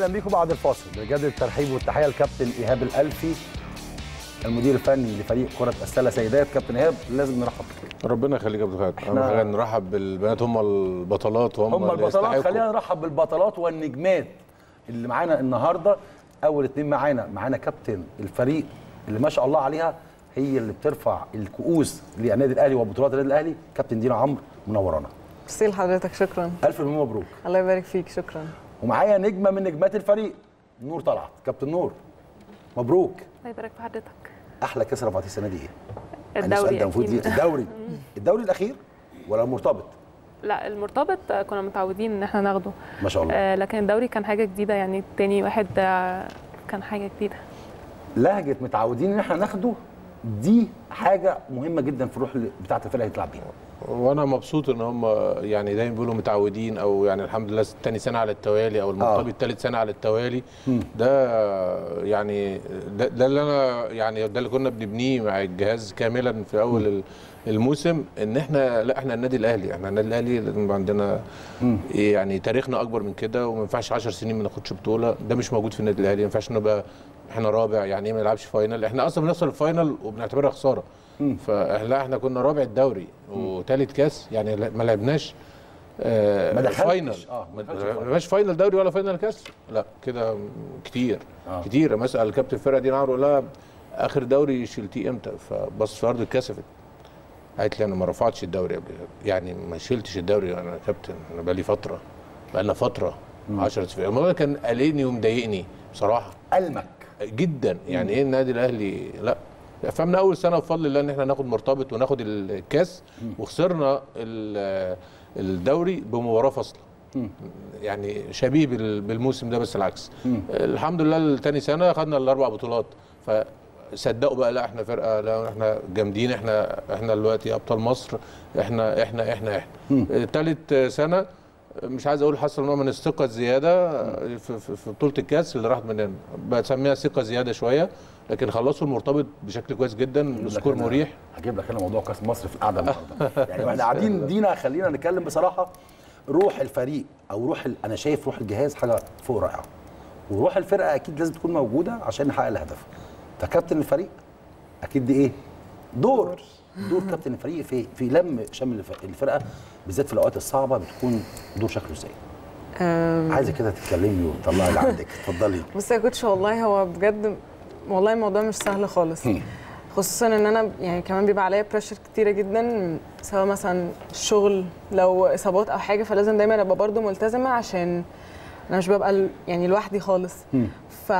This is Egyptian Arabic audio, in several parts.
اهلا بيكم بعد الفاصل بجد الترحيب والتحيه لكابتن ايهاب الالفي المدير الفني لفريق كره السله سيدات كابتن ايهاب لازم نرحب بك ربنا يخليك يا ابو خالد إحنا- احنا خلينا نرحب بالبنات هم البطلات وهم هم اللي البطلات يستحقوا. خلينا نرحب بالبطلات والنجمات اللي معانا النهارده اول اتنين معانا معانا كابتن الفريق اللي ما شاء الله عليها هي اللي بترفع الكؤوس للنادي الاهلي وبطولات النادي الاهلي كابتن دينا عمرو منورانا ميرسي لحضرتك شكرا الف مليون مبروك الله يبارك فيك شكرا ومعايا نجمه من نجمات الفريق نور طلعت كابتن نور مبروك الله يبارك في حضرتك احلى كاس رفعتيه السنه دي ايه؟ يعني السؤال الدوري ده المفروض أكيد. ي- الدوري الدوري الاخير ولا المرتبط؟ لا المرتبط آه، كنا متعودين ان احنا ناخده ما شاء الله آه لكن الدوري كان حاجه جديده يعني تاني واحد آه، كان حاجه جديده لهجه متعودين ان احنا ناخده دي حاجه مهمه جدا في الروح اللي- بتاعه الفرقه اللي هتلعب بيها وانا مبسوط ان هم يعني دايما بيقولوا متعودين او يعني الحمد لله تاني سنه على التوالي او المرتبط ثالث سنه على التوالي ده يعني ده, ده اللي انا يعني ده اللي كنا بنبنيه مع الجهاز كاملا في اول ال- الموسم ان احنا لا احنا النادي الاهلي احنا النادي الاهلي لازم يبقى عندنا يعني تاريخنا اكبر من كده وما ينفعش 10 سنين ما ناخدش بطوله ده مش موجود في النادي الاهلي ما ينفعش نبقى احنا رابع يعني ايه ما نلعبش فاينل احنا اصلا بنوصل الفاينل وبنعتبرها خساره فاحنا احنا كنا رابع الدوري وثالث كاس يعني لا- ما لعبناش آه ما دخلتش. فاينل آه، ما ما دخلتش الفاينل. لعبناش فاينل دوري ولا فاينل كاس لا كده كتير آه. كتير أما اسال كابتن الفرقه دي نعرف لها اخر دوري شلتيه امتى فبص في ارض اتكسفت قالت لي انا ما رفعتش الدوري قبل كده يعني ما شلتش الدوري انا كابتن انا بقالي فتره بقالنا فتره 10 سنين الموضوع كان قلقني ومضايقني بصراحه المك جدا يعني ايه النادي الاهلي لا فمن اول سنه بفضل الله ان احنا ناخد مرتبط وناخد الكاس وخسرنا ال- الدوري بمباراه فاصله يعني شبيه بال- بالموسم ده بس العكس الحمد لله تاني سنه خدنا الاربع بطولات فصدقوا بقى لا احنا فرقه لا احنا جامدين احنا احنا دلوقتي ابطال مصر احنا احنا احنا احنا تالت سنه مش عايز اقول حصل نوع من الثقه الزياده في, في, في بطوله الكاس اللي راحت مننا بسميها ثقه زياده شويه لكن خلصوا المرتبط بشكل كويس جدا سكور لك أنا- مريح هجيب لك انا موضوع كاس مصر في القعده النهارده يعني واحنا قاعدين دينا خلينا نتكلم بصراحه روح الفريق او روح ال... انا شايف روح الجهاز حاجه فوق رائعه وروح الفرقه اكيد لازم تكون موجوده عشان نحقق الهدف فكابتن الفريق اكيد دي ايه دور دور كابتن الفريق في في لم شمل الف- الفرقه بالذات في الاوقات الصعبه بتكون دور شكله ازاي أم، عايزه كده تتكلمي وتطلعي اللي عندك اتفضلي بص يا كوتش والله هو بجد والله الموضوع مش سهل خالص خصوصا ان انا يعني كمان بيبقى عليا بريشر كتيره جدا سواء مثلا الشغل لو اصابات او حاجه فلازم دايما ابقى برضو ملتزمه عشان انا مش ببقى ال- يعني لوحدي خالص ف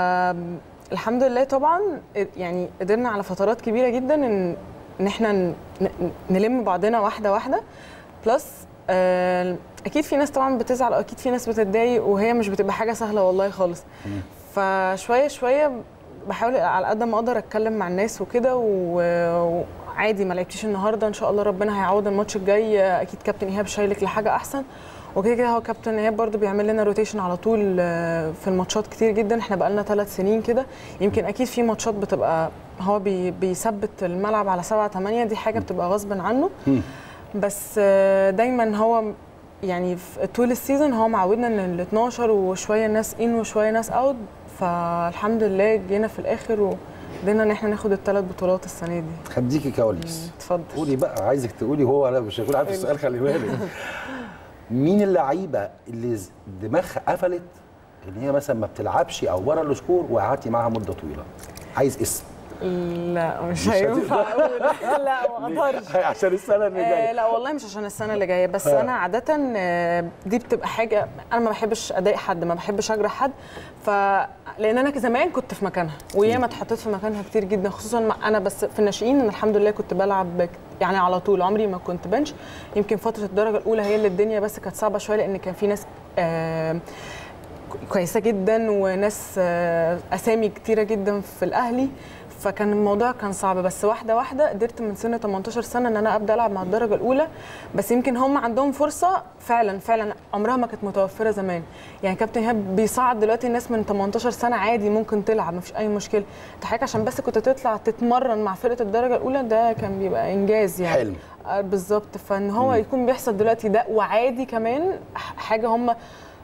الحمد لله طبعا يعني قدرنا على فترات كبيره جدا ان ان احنا ن- ن- نلم بعضنا واحده واحده بلس آه، اكيد في ناس طبعا بتزعل او اكيد في ناس بتتضايق وهي مش بتبقى حاجه سهله والله خالص فشويه شويه بحاول على قد ما اقدر اتكلم مع الناس وكده و- وعادي ما لعبتيش النهارده ان شاء الله ربنا هيعوض الماتش الجاي اكيد كابتن ايهاب شايلك لحاجه احسن وكده كده هو كابتن ايهاب برضو بيعمل لنا روتيشن على طول آه، في الماتشات كتير جدا احنا بقالنا ثلاث سنين كده يمكن اكيد في ماتشات بتبقى هو بي بيثبت الملعب على 7 8 دي حاجه بتبقى غصب عنه بس آه، دايما هو يعني في طول السيزون هو معودنا ان ال 12 وشويه ناس ان وشويه ناس اوت فالحمد لله جينا في الاخر وقدرنا ان احنا ناخد الثلاث بطولات السنه دي هديكي كواليس اتفضل قولي بقى عايزك تقولي هو انا مش هكون عارف السؤال خلي بالك مين اللعيبه اللي ز- دماغها قفلت ان هي مثلا ما بتلعبش او ورا السكور وقعدتي معاها مده طويله عايز اسم لا مش مش هينفع اقول لا ما اقدرش عشان السنه اللي آه جايه لا والله مش عشان السنه اللي جايه بس انا عاده آه، دي بتبقى حاجه انا ما بحبش اضايق حد ما بحبش اجرح حد ف لان انا زمان كنت في مكانها وياما اتحطيت في مكانها كتير جدا خصوصا مع انا بس في الناشئين انا الحمد لله كنت بلعب ك- يعني على طول عمري ما كنت بنش يمكن فتره الدرجه الاولى هي اللي الدنيا بس كانت صعبه شويه لان كان في ناس آه كويسه جدا وناس آه، اسامي كتيره جدا في الاهلي فكان الموضوع كان صعب بس واحده واحده قدرت من سن 18 سنه ان انا ابدا العب مع الدرجه الاولى بس يمكن هم عندهم فرصه فعلا فعلا عمرها ما كانت متوفره زمان يعني كابتن ايهاب بيصعد دلوقتي الناس من 18 سنه عادي ممكن تلعب مفيش اي مشكله انت حضرتك عشان بس كنت تطلع تتمرن مع فرقه الدرجه الاولى ده كان بيبقى انجاز يعني حلم. آه، بالظبط فان هو يكون بيحصل دلوقتي ده وعادي كمان ح- حاجه هم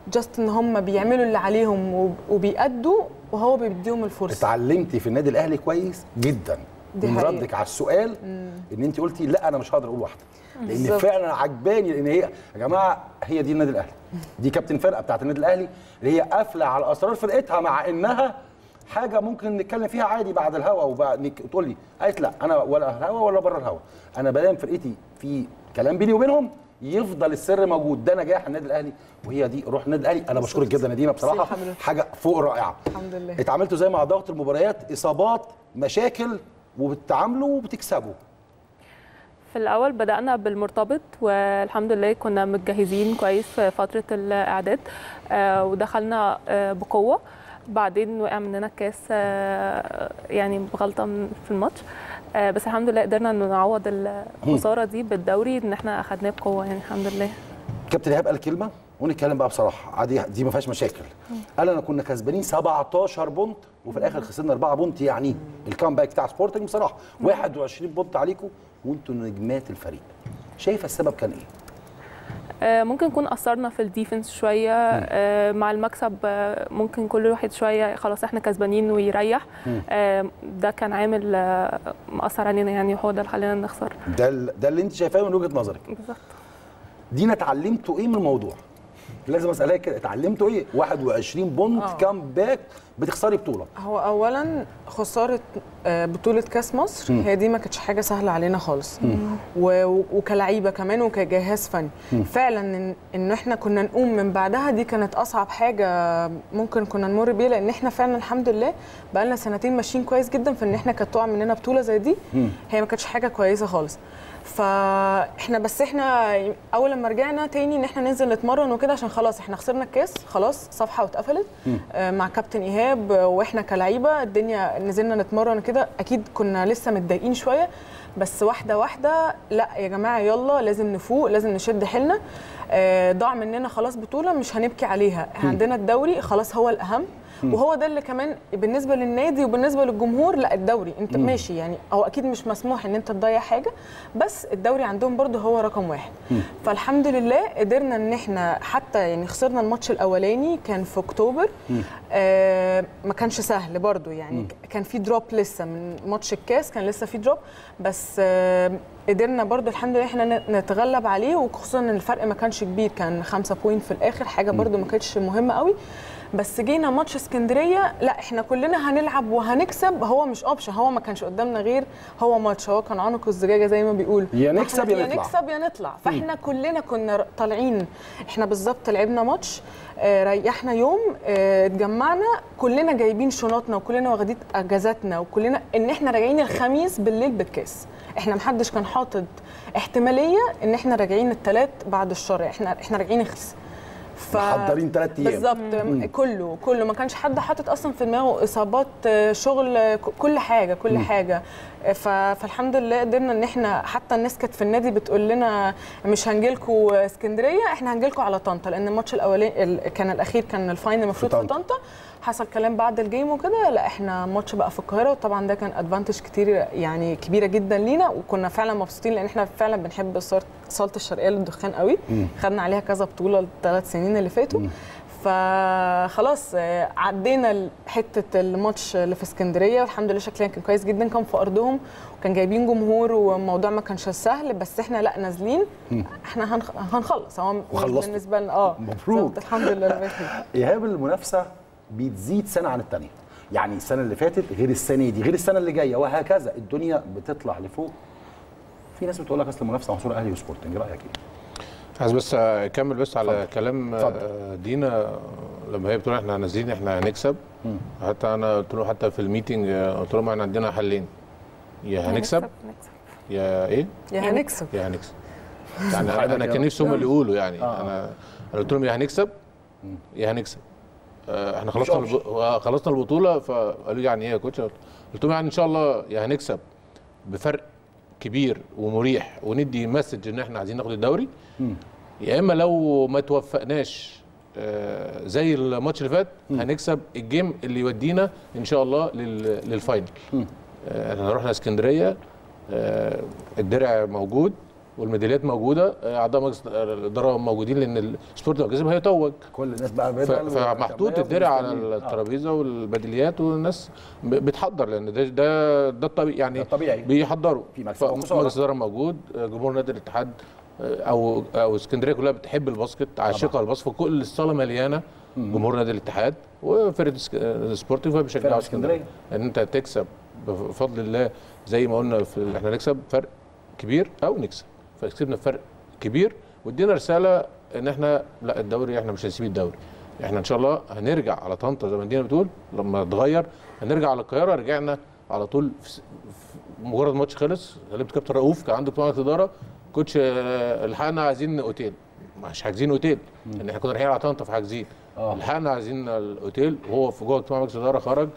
جاست ان هم بيعملوا اللي عليهم وب- وبيأدوا وهو بيديهم الفرصه اتعلمتي في النادي الاهلي كويس جدا دي من حقيقة. ردك على السؤال ان انت قلتي لا انا مش هقدر اقول واحده لان بالظبط. فعلا عجباني لان هي يا جماعه هي دي النادي الاهلي دي كابتن فرقه بتاعت النادي الاهلي اللي هي قافله على اسرار فرقتها مع انها حاجه ممكن نتكلم فيها عادي بعد الهوا وبعد نك- تقول لي قالت لا انا ولا الهوا ولا بره الهوا انا بدام فرقتي في كلام بيني وبينهم يفضل السر موجود ده نجاح النادي الاهلي وهي دي روح النادي الاهلي انا بشكرك جدا يا دينا بصراحه الحمد لله. حاجه فوق رائعه الحمد لله. اتعاملتوا زي مع ضغط المباريات اصابات مشاكل وبتتعاملوا وبتكسبوا في الأول بدأنا بالمرتبط والحمد لله كنا متجهزين كويس في فترة الإعداد آه، ودخلنا آه، بقوة بعدين وقع مننا الكاس آه، يعني بغلطة من- في الماتش آه، بس الحمد لله قدرنا إنه نعوض الخسارة دي بالدوري إن احنا أخدناه بقوة يعني الحمد لله كابتن ايهاب قال كلمه ونتكلم بقى بصراحه عادي دي ما فيهاش مشاكل قال انا كنا كسبانين 17 بونت وفي الاخر خسرنا 4 بونت يعني الكامباك بتاع سبورتنج بصراحه 21 بونت عليكم وانتوا نجمات الفريق شايفه السبب كان ايه؟ آه، ممكن نكون أثرنا في الديفنس شوية آه، مع المكسب آه، ممكن كل واحد شوية خلاص احنا كسبانين ويريح آه، ده كان عامل آه، مأثر علينا يعني وهو ده اللي خلينا نخسر ده ال- ده اللي انت شايفاه من وجهه نظرك بالظبط دينا اتعلمتوا ايه من الموضوع؟ لازم اسالها كده اتعلمتوا ايه؟ 21 بونت آه. كامباك بتخسري بطوله هو اولا خساره آه، بطوله كاس مصر هي دي ما كانتش حاجه سهله علينا خالص و- و- وكلعيبه كمان وكجهاز فني فعلا ان ان احنا كنا نقوم من بعدها دي كانت اصعب حاجه ممكن كنا نمر بيها لان احنا فعلا الحمد لله بقى لنا سنتين ماشيين كويس جدا في ان احنا كانت تقع مننا بطوله زي دي هي ما كانتش حاجه كويسه خالص فاحنا بس احنا اول لما رجعنا تاني ان احنا ننزل نتمرن وكده عشان خلاص احنا خسرنا الكاس خلاص صفحه واتقفلت آه، مع كابتن ايهاب آه، واحنا كلعيبه الدنيا نزلنا نتمرن كده اكيد كنا لسه متضايقين شويه بس واحده واحده لا يا جماعه يلا لازم نفوق لازم نشد حيلنا آه، ضاع مننا خلاص بطوله مش هنبكي عليها عندنا الدوري خلاص هو الاهم وهو ده اللي كمان بالنسبه للنادي وبالنسبه للجمهور لا الدوري انت ماشي يعني هو اكيد مش مسموح ان انت تضيع حاجه بس الدوري عندهم برضه هو رقم واحد فالحمد لله قدرنا ان احنا حتى يعني خسرنا الماتش الاولاني كان في اكتوبر آه ما كانش سهل برضه يعني كان في دروب لسه من ماتش الكاس كان لسه في دروب بس آه قدرنا برضه الحمد لله احنا ن- نتغلب عليه وخصوصا ان الفرق ما كانش كبير كان خمسة بوينت في الاخر حاجه برضه ما كانتش مهمه قوي بس جينا ماتش اسكندريه لا احنا كلنا هنلعب وهنكسب هو مش اوبشن هو ما كانش قدامنا غير هو ماتش هو كان عنق الزجاجه زي ما بيقول يا فإحنا نكسب يا يا نطلع. نكسب يا نطلع فاحنا كلنا كنا ر- طالعين احنا بالظبط لعبنا ماتش آه، ريحنا يوم آه، اتجمعنا كلنا جايبين شنطنا وكلنا واخدين اجازاتنا وكلنا ان احنا راجعين الخميس بالليل بالكاس احنا محدش كان حاطط احتماليه ان احنا راجعين الثلاث بعد الشر احنا احنا راجعين الخميس ف... محضرين تلات أيام. بالظبط كله كله ما كانش حد حاطط اصلا في دماغه اصابات آه، شغل آه، ك- كل حاجه كل حاجه آه، ف... فالحمد لله قدرنا ان احنا حتى الناس كانت في النادي بتقول لنا مش هنجيلكوا اسكندريه احنا هنجيلكوا على طنطا لان الماتش الاولاني ال- كان الاخير كان الفاينل المفروض في في طنطا. طنطا حصل كلام بعد الجيم وكده لا احنا الماتش بقى في القاهره وطبعا ده كان ادفانتج كتير يعني كبيره جدا لينا وكنا فعلا مبسوطين لان احنا فعلا بنحب صالة- صاله الشرقيه للدخان قوي خدنا عليها كذا بطوله الثلاث سنين اللي فاتوا فخلاص آه، عدينا ال- حته الماتش اللي في اسكندريه والحمد لله شكلنا كان كويس جدا كان في ارضهم وكان جايبين جمهور والموضوع ما كانش سهل بس احنا لا نازلين احنا هنخ... هنخلص هو وخلصتوا. بالنسبه لنا اه مبروك. بالظبط، الحمد لله ربنا يخليك. ايهاب المنافسه بتزيد سنه عن الثانيه يعني السنه اللي فاتت غير السنه دي غير السنه اللي جايه وهكذا الدنيا بتطلع لفوق في ناس بتقول لك اصل المنافسه محصوره اهلي وسبورتنج رايك ايه؟ عايز بس اكمل بس على اتفضل. كلام اتفضل. آه، دينا لما هي بتقول احنا نازلين احنا هنكسب حتى انا قلت له حتى في الميتنج آه، قلت لهم احنا عندنا حلين يا هنكسب نكسب يا ايه يا هنكسب يا هنكسب يعني سبحانك انا يا كان رب. نفسي هم اللي يقولوا يعني آه. انا انا قلت لهم يا هنكسب يا هنكسب آه، احنا خلصنا مش الب... آه، خلصنا البطوله فقالوا لي يعني ايه يا كوتش قلت لهم يعني ان شاء الله يا هنكسب بفرق كبير ومريح وندي مسج ان احنا عايزين ناخد الدوري يا اما لو ما توفقناش آه، زي الماتش اللي فات هنكسب الجيم اللي يودينا ان شاء الله لل- للفاينل آه، احنا رحنا اسكندريه آه، الدرع موجود والميداليات موجوده آه، اعضاء مجلس الاداره موجودين لان السبورت لو كسب هيتوج كل الناس بقى ف- بدل فمحطوط الدرع على الترابيزه والبديليات والناس ب- بتحضر لان ده ده ده الطبيعي يعني ده الطبيعي. بيحضروا في مكسب وخسارة. مجلس الاداره موجود آه، جمهور نادي الاتحاد آه، او او اسكندريه كلها بتحب الباسكت عاشقه الباسكت فكل الصاله مليانه جمهور نادي الاتحاد وفرقه اسك- آه، سبورتيف فرقة بيشجعوا اسكندرية. اسكندريه ان انت تكسب بفضل الله زي ما قلنا في احنا نكسب فرق كبير او نكسب فكسبنا فرق كبير وادينا رساله ان احنا لا الدوري احنا مش هنسيب الدوري احنا ان شاء الله هنرجع على طنطا زي ما دينا بتقول لما اتغير هنرجع على القاهره رجعنا على طول في س- في مجرد ماتش خلص غلبت كابتن رؤوف كان عنده اجتماع اداره كوتش آه، الحقنا عايزين اوتيل مش حاجزين اوتيل لان احنا كنا رايحين على طنطا فحاجزين آه. الحقنا عايزين الاوتيل وهو في جوه اجتماع مجلس الاداره خرج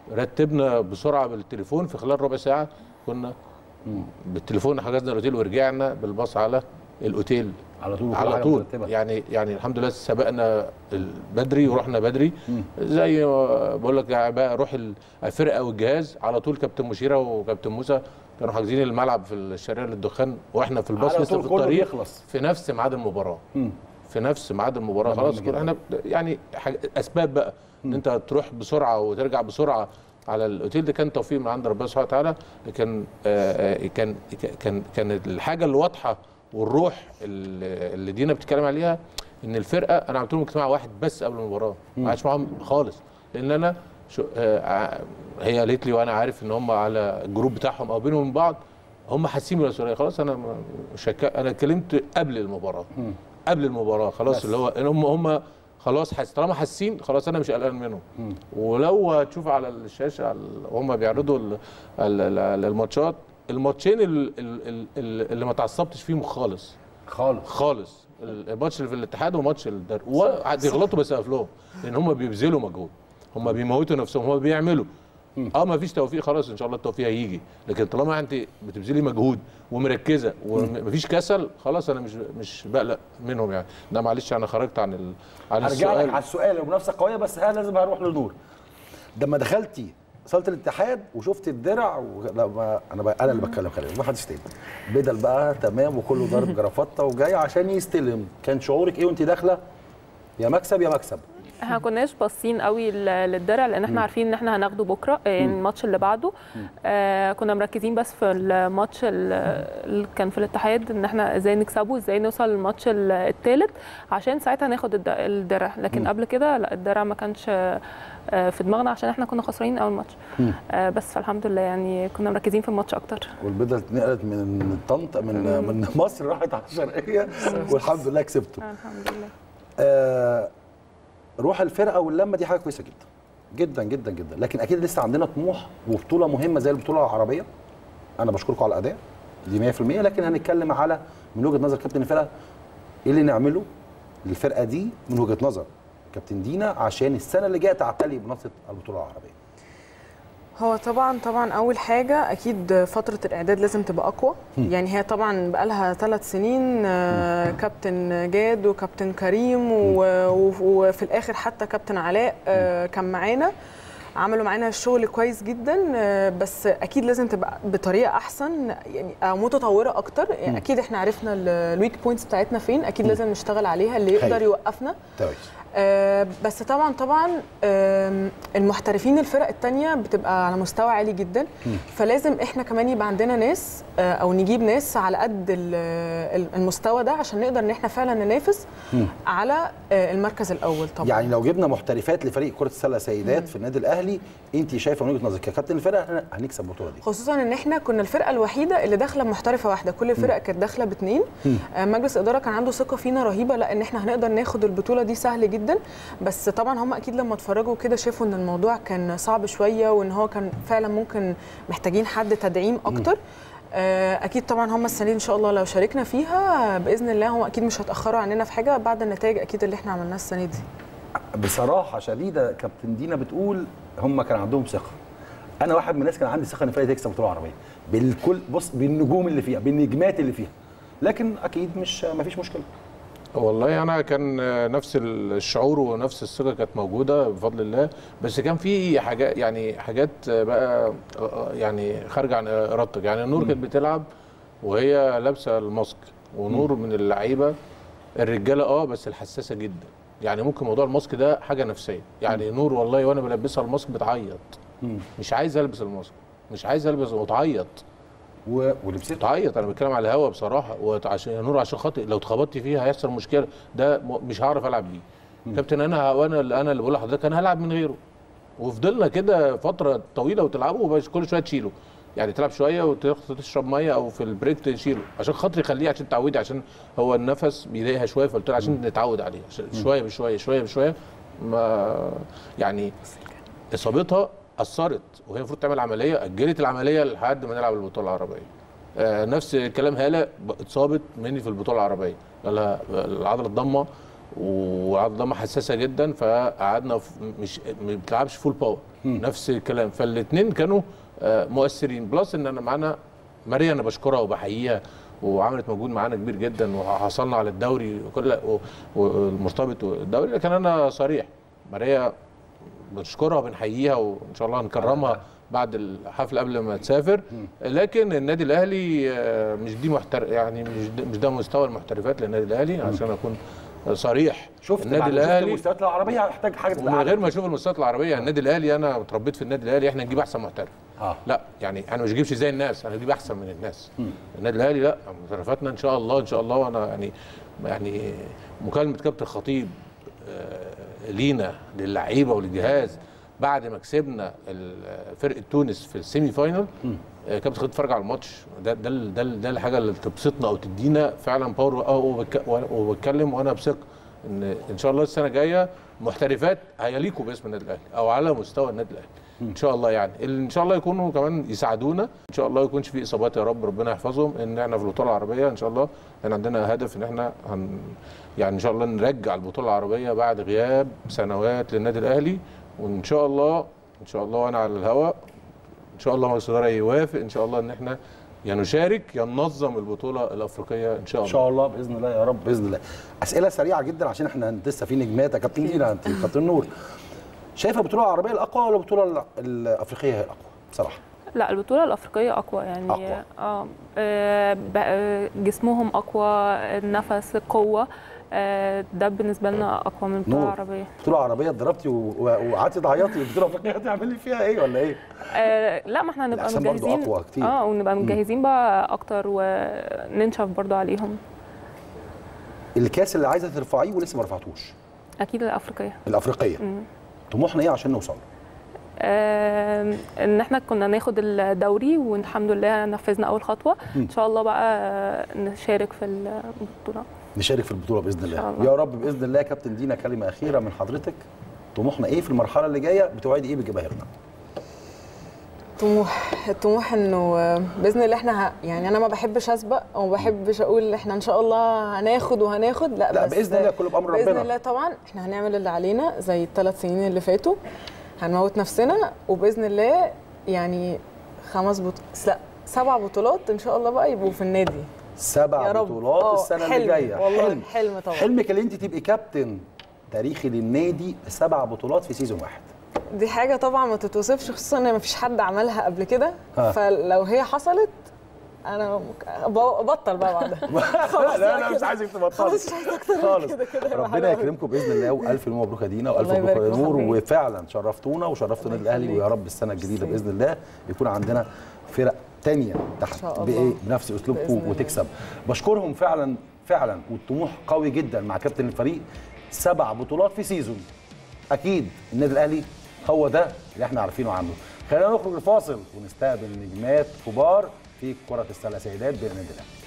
رتبنا بسرعه بالتليفون في خلال ربع ساعه كنا بالتليفون حجزنا الاوتيل ورجعنا بالباص على الاوتيل على طول وكل على حاجة طول مرتبة. يعني يعني الحمد لله سبقنا ال- بدري ورحنا بدري زي ما بقول لك يعني بقى روح ال- الفرقه والجهاز على طول كابتن مشيره وكابتن موسى كانوا حاجزين الملعب في الشارع للدخان واحنا في الباص على لسه طول في كله الطريق بيخلص. في نفس ميعاد المباراه مم. في نفس ميعاد المباراه ده خلاص مهم كل جدا. احنا يعني حاجة اسباب بقى ان انت تروح بسرعه وترجع بسرعه على الاوتيل ده كان توفيق من عند ربنا سبحانه وتعالى لكن آه، آه، كان كان كان الحاجه الواضحه والروح اللي اللي دينا بتتكلم عليها ان الفرقه انا عملت لهم اجتماع واحد بس قبل المباراه ما قعدتش معاهم خالص لان انا شو آه، ع- هي قالت لي وانا عارف ان هم على الجروب بتاعهم او بينهم من بعض هم حاسين بالمسؤوليه خلاص انا م- مش هك... انا اتكلمت قبل المباراه قبل المباراه خلاص بس. اللي هو ان هم هم خلاص حس... طالما حاسين خلاص انا مش قلقان منهم ولو هتشوف على الشاشه على ال- وهم بيعرضوا ال... ال... ال... الماتشات الماتشين ال... ال... ال... اللي ما تعصبتش فيهم خالص خالص خالص الماتش اللي في الاتحاد وماتش الدر وبيغلطوا بس لهم لان هم بيبذلوا مجهود هم بيموتوا نفسهم هم بيعملوا اه ما فيش توفيق خلاص ان شاء الله التوفيق هيجي لكن طالما انت بتبذلي مجهود ومركزه ومفيش كسل خلاص انا مش مش بقلق منهم يعني ده معلش انا خرجت عن ال... عن هرجع لك السؤال على السؤال المنافسه قويه بس ها لازم هروح لنور لما دخلتي صاله الاتحاد وشفت الدرع و... لا ما انا بقى انا اللي بتكلم خلي بالك، ما حدش تاني بدل بقى تمام وكله ضارب جرافطه وجاي عشان يستلم كان شعورك ايه وانت داخله يا مكسب يا مكسب احنا كناش باصين قوي ل- للدرع لان احنا عارفين ان احنا هناخده بكره آه، يعني الماتش اللي بعده آه كنا مركزين بس في الماتش ال- اللي كان في الاتحاد ان احنا ازاي نكسبه ازاي نوصل للماتش الثالث عشان ساعتها ناخد الد- الدرع لكن قبل كده لا الدرع ما كانش آه، في دماغنا عشان احنا كنا خسرانين اول ماتش آه بس فالحمد لله يعني كنا مركزين في الماتش اكتر والبدله اتنقلت من طنطا من من مصر راحت على الشرقيه والحمد لله كسبتوا آه الحمد لله آه روح الفرقه واللمه دي حاجه كويسه جدا جدا جدا جدا لكن اكيد لسه عندنا طموح وبطوله مهمه زي البطوله العربيه انا بشكركم على الاداء دي 100% لكن هنتكلم على من وجهه نظر كابتن الفرقه ايه اللي نعمله للفرقه دي من وجهه نظر كابتن دينا عشان السنه اللي جايه تعتلي بمنصه البطوله العربيه هو طبعا طبعا اول حاجه اكيد فتره الاعداد لازم تبقى اقوى يعني هي طبعا بقالها ثلاث سنين آه، كابتن جاد وكابتن كريم و- و- وفي الاخر حتى كابتن علاء آه، كان معانا عملوا معانا شغل كويس جدا آه، بس اكيد لازم تبقى بطريقه احسن يعني أو متطوره اكتر يعني اكيد احنا عرفنا الويك بوينتس بتاعتنا فين اكيد لازم نشتغل عليها اللي يقدر حلو. يوقفنا كويس آه، بس طبعا طبعا آم، المحترفين الفرق التانية بتبقى على مستوى عالي جدا فلازم احنا كمان يبقى عندنا ناس آه، او نجيب ناس على قد ال- ال- المستوى ده عشان نقدر ان احنا فعلا ننافس على آه، المركز الاول طبعا يعني لو جبنا محترفات لفريق كره السله سيدات في النادي الاهلي انت شايفه من وجهه نظرك ككابتن الفرقه إحنا هنكسب البطوله دي خصوصا ان احنا كنا الفرقه الوحيده اللي داخله بمحترفه واحده كل الفرق كانت داخله باثنين آه، مجلس الاداره كان عنده ثقه فينا رهيبه لا ان احنا هنقدر ناخد البطوله دي سهل جدا بس طبعا هم اكيد لما اتفرجوا كده شافوا ان الموضوع كان صعب شويه وان هو كان فعلا ممكن محتاجين حد تدعيم اكتر آه، اكيد طبعا هم السنه دي ان شاء الله لو شاركنا فيها باذن الله هم اكيد مش هيتاخروا عننا في حاجه بعد النتائج اكيد اللي احنا عملناها السنه دي بصراحه شديده كابتن دينا بتقول هم كان عندهم ثقه انا واحد من الناس كان عندي ثقه ان الفرقه تكسب البطوله العربيه بالكل بص بالنجوم اللي فيها بالنجمات اللي فيها لكن اكيد مش ما فيش مشكله والله انا كان آه، نفس الشعور ونفس الثقه كانت موجوده بفضل الله بس كان في حاجات يعني حاجات آه، بقى آه، يعني خارجه عن ارادتك يعني النور كانت بتلعب وهي لابسه الماسك ونور من اللعيبه الرجاله اه بس الحساسه جدا يعني ممكن موضوع الماسك ده حاجه نفسيه يعني نور والله وانا بلبسها الماسك بتعيط مش عايز البس الماسك مش عايز البس وتعيط و... ولبست تعيط انا بتكلم على الهوا بصراحه وعشان يا نور عشان خاطر لو اتخبطت فيها هيحصل مشكله ده م- مش هعرف العب بيه كابتن انا وانا اللي انا اللي بقول لحضرتك انا هلعب من غيره وفضلنا كده فتره طويله وتلعبوا وبس كل شويه تشيله يعني تلعب شويه وتشرب ميه او في البريك تشيله عشان خاطر يخليه عشان تعودي عشان هو النفس بيضايقها شويه فقلت له عشان نتعود عليه عشان شويه بشويه شويه بشويه ما يعني اصابتها اثرت وهي المفروض تعمل عمليه اجلت العمليه لحد ما نلعب البطوله العربيه آه نفس كلام هاله ب- اتصابت مني في البطوله العربيه لها العضله الضمه والعضله الضمه حساسه جدا فقعدنا في- مش ما بتلعبش فول باور نفس الكلام فالاثنين كانوا آه مؤثرين بلس ان انا معانا ماريا انا بشكرها وبحييها وعملت مجهود معانا كبير جدا وحصلنا على الدوري وكل و- والمرتبط والدوري لكن انا صريح ماريا بنشكرها وبنحييها وان شاء الله هنكرمها بعد الحفل قبل ما تسافر لكن النادي الاهلي آه، مش دي محتر يعني مش ده, مش ده مستوى المحترفات للنادي الاهلي عشان اكون صريح شفت النادي بعد- شفت الاهلي المستويات العربيه هحتاج حاجه تبقى ومن أعلى. غير ما اشوف المستويات العربيه النادي الاهلي انا اتربيت في النادي الاهلي احنا نجيب احسن محترف اه لا يعني انا مش اجيبش زي الناس انا اجيب احسن من الناس النادي الاهلي لا محترفاتنا ان شاء الله ان شاء الله وانا يعني يعني مكالمه كابتن الخطيب آه، لينا للعيبه وللجهاز بعد ما كسبنا ال- فرقه تونس في السيمي فاينل آه، كابتن خطيب اتفرج على الماتش ده ده ال- ده, ال- ده الحاجه اللي تبسطنا او تدينا فعلا باور اه وبك- وبتكلم وانا بثق ان ان شاء الله السنه الجايه محترفات هيليقوا باسم النادي الاهلي او على مستوى النادي الاهلي ان شاء الله يعني ال- ان شاء الله يكونوا كمان يساعدونا ان شاء الله يكونش في اصابات يا رب ربنا يحفظهم ان احنا في البطوله العربيه ان شاء الله احنا عندنا هدف ان احنا هن يعني ان شاء الله نرجع البطوله العربيه بعد غياب سنوات للنادي الاهلي وان شاء الله ان شاء الله وانا على الهواء ان شاء الله مجلس الاداره يوافق ان شاء الله ان احنا يا نشارك يا ننظم البطوله الافريقيه ان شاء ان الله شاء الله باذن الله يا رب باذن الله اسئله سريعه جدا عشان احنا لسه في نجمات يا كابتن دينا انت كابتن نور شايفه البطوله العربيه الاقوى ولا البطوله ال- الافريقيه هي الاقوى بصراحه لا البطولة الأفريقية أقوى يعني أقوى. اه آه، ب- آه، جسمهم أقوى النفس القوة آه، ده بالنسبة لنا أقوى من البطولة نور. العربية بطوله عربيه اتضربتي و- و- وقعدتي تعيطي البطوله الافريقيه هتعملي فيها ايه ولا ايه؟ آه، لا ما احنا هنبقى الأجسام برضو مجهزين أقوى كتير. اه ونبقى مجهزين بقى أكتر وننشف برضو عليهم الكاس اللي عايزه ترفعيه ولسه ما رفعتوش أكيد الأفريقية الافريقيه طموحنا ايه عشان نوصل آه، ان احنا كنا ناخد الدوري والحمد لله نفذنا اول خطوه ان شاء الله بقى نشارك في البطوله نشارك في البطوله باذن الله, شاء الله. يا رب باذن الله يا كابتن دينا كلمه اخيره من حضرتك طموحنا ايه في المرحله اللي جايه بتوعدي ايه بجماهيرنا طموح الطموح انه باذن الله احنا ه... يعني انا ما بحبش اسبق وما بحبش اقول احنا ان شاء الله هناخد وهناخد لا, لا بس باذن الله كله بامر باذن ربنا الله طبعا احنا هنعمل اللي علينا زي الثلاث سنين اللي فاتوا هنموت نفسنا وباذن الله يعني خمس بط... لا سبع بطولات ان شاء الله بقى يبقوا في النادي سبع يا رب بطولات آه، السنه اللي حلم، جايه والله حلم حلم طبعا حلمك اللي انت تبقي كابتن تاريخي للنادي بسبع بطولات في سيزون واحد دي حاجه طبعا ما تتوصفش خصوصا ان مفيش حد عملها قبل كده ها. فلو هي حصلت انا ممكن- بطل بقى بعدها خلاص لا بقى لا مش كده. عايزك تبطلي خلاص مش عايزه اكتر من خالص كده كده هيبقى حلو ربنا أوي. يكرمكم باذن الله والف مبروك يا دينا والف الله مبروك يا يبارك نور فيك. وفعلا شرفتونا وشرفتوا النادي الاهلي يخليك. ويا رب السنه الجديده ميرسي. باذن الله يكون عندنا فرق تانية تحت شاء الله. بايه بنفس اسلوبكم بإذن الله. وتكسب بشكرهم فعلا فعلا والطموح قوي جدا مع كابتن الفريق سبع بطولات في سيزون اكيد النادي الاهلي هو ده اللي احنا عارفينه عنه خلينا نخرج الفاصل ونستقبل نجمات كبار في كره السله سيدات باذن الله